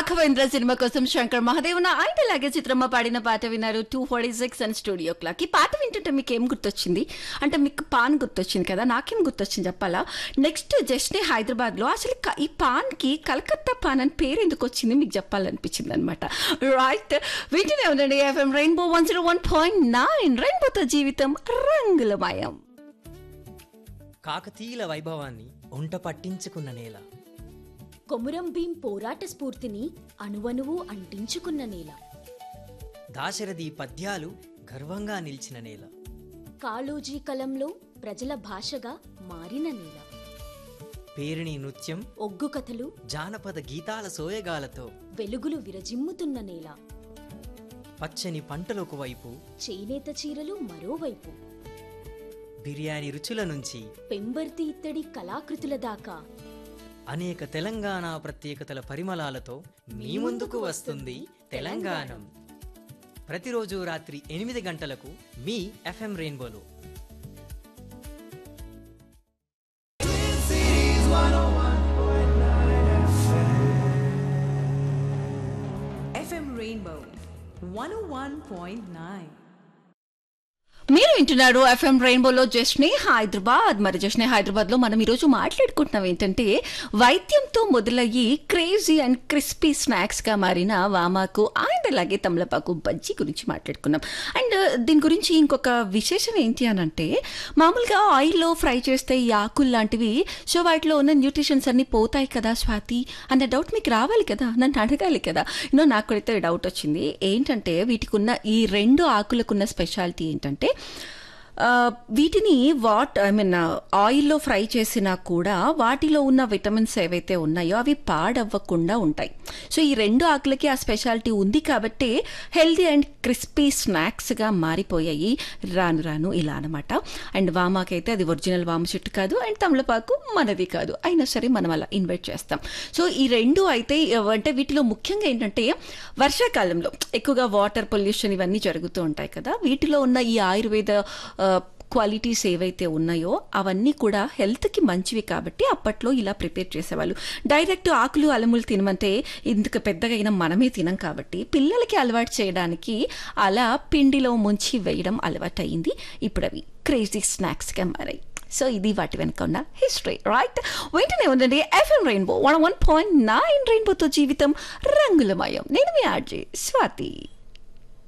Raghavendra cinema కోసం శంకర్ మహాదేవన ఆయన అలాగే చిత్రమ్మ పాడిన పాట విన్నారు two forty six and studio clock ఈ పాట వింటుంటే మీకు ఏం గుర్తొచ్చింది అంటే మీకు పాన్ గుర్తొచ్చింది కదా నాకేం గుర్తొచ్చింది చెప్పాలా నెక్స్ట్ జస్ట్నే హైదరాబాద్ లో అసలు క- ఈ పాన్ కి కలకత్తా పాన్ అని పేరు ఎందుకు వచ్చింది మీకు చెప్పాలనిపించింది అనమాట రైట్ వింటూనే ఉండండి FM Rainbow one zero one point nine రెయిన్బోతో జీవితం రంగులమయం కాకతీయుల వైభవాన్ని ఒంట పట్టించుకున్న నేల కొమురం భీం పోరాట స్ఫూర్తిని అణువణువు అంటించుకున్న నేల దాశరథి పద్యాలు గర్వంగా నిలిచిన నేల కాళోజీ కలంలో ప్రజల భాషగా మారిన నేల పేరిణి నృత్యం ఒగ్గు కథలు జానపద గీతాల సోయగాలతో వెలుగులు విరజిమ్ముతున్న నేల పచ్చని పంటలకు వైపు చేనేత చీరలు మరోవైపు బిర్యానీ రుచుల నుంచి పెంబర్తి ఇత్తడి కళాకృతుల దాకా అనేక తెలంగాణ ప్రత్యేకతల పరిమళాలతో మీ ముందుకు వస్తుంది తెలంగాణం ప్రతిరోజు రాత్రి ఎనిమిది గంటలకు మీ ఎఫ్ఎం రెయిన్బోలో FM Rainbow 101.9. మీరు వింటున్నారు ఎఫ్ఎం రెయిన్బోలో జస్ట్ని హైదరాబాద్ మరి జస్ట్ని హైదరాబాద్ లో మనం ఈరోజు మాట్లాడుకుంటున్నాం ఏంటంటే వైద్యంతో మొదలయ్యి క్రేజీ అండ్ క్రిస్పీ స్నాక్స్ గా మారిన వామాకు అండ్ అలాగే తమలపాకు బజ్జీ గురించి మాట్లాడుకున్నాం అండ్ దీని గురించి ఇంకొక విశేషం ఏంటి అని అంటే మామూలుగా ఆయిల్లో ఫ్రై చేస్తే ఈ ఆకులు లాంటివి సో వాటిలో ఉన్న న్యూట్రిషన్స్ అన్ని పోతాయి కదా స్వాతి అన్న డౌట్ మీకు రావాలి కదా నన్ను అడగాలి కదా యూనో నాకు అయితే డౌట్ వచ్చింది ఏంటంటే వీటికి ఉన్న ఈ రెండు ఆకులకున్న స్పెషాలిటీ ఏంటంటే ఆ, వీటిని వాట్ ఐ మీన్ ఆయిల్లో ఫ్రై చేసినా కూడా వాటిలో ఉన్న విటమిన్స్ ఏవైతే ఉన్నాయో అవి పాడవ్వకుండా ఉంటాయి సో ఈ రెండు ఆకులకి ఆ స్పెషాలిటీ ఉంది కాబట్టి హెల్దీ అండ్ క్రిస్పీ స్నాక్స్గా మారిపోయాయి రాను రాను ఇలా అనమాట అండ్ వామాకైతే అది ఒరిజినల్ వామ చెట్టు కాదు అండ్ తమలపాకు మనది కాదు అయినా సరే మనం అలా ఇన్వైట్ చేస్తాం సో ఈ రెండు అయితే ఎవ- అంటే వీటిలో ముఖ్యంగా ఏంటంటే వర్షాకాలంలో ఎక్కువగా వాటర్ పొల్యూషన్ ఇవన్నీ జరుగుతూ ఉంటాయి కదా వీటిలో ఉన్న ఈ ఆయుర్వేద ఆ, క్వాలిటీస్ ఏవైతే ఉన్నాయో అవన్నీ కూడా హెల్త్కి మంచివి కాబట్టి అప్పట్లో ఇలా ప్రిపేర్ చేసేవాళ్ళు డైరెక్ట్ ఆకులు అలములు తినమంటే ఇందుకు పెద్దగా అయినా మనమే తినం కాబట్టి పిల్లలకి అలవాటు చేయడానికి అలా పిండిలో ముంచి వేయడం అలవాటు అయింది ఇప్పుడు అవి క్రేజీ స్నాక్స్గా మారాయి సో ఇది వాటి వెనక ఉన్న హిస్టరీ రైట్ వెంటనే ఉందండి FM Rainbow one one point nine రెయిన్బోతో జీవితం రంగులమయం నేను మీ ఆర్జే స్వాతి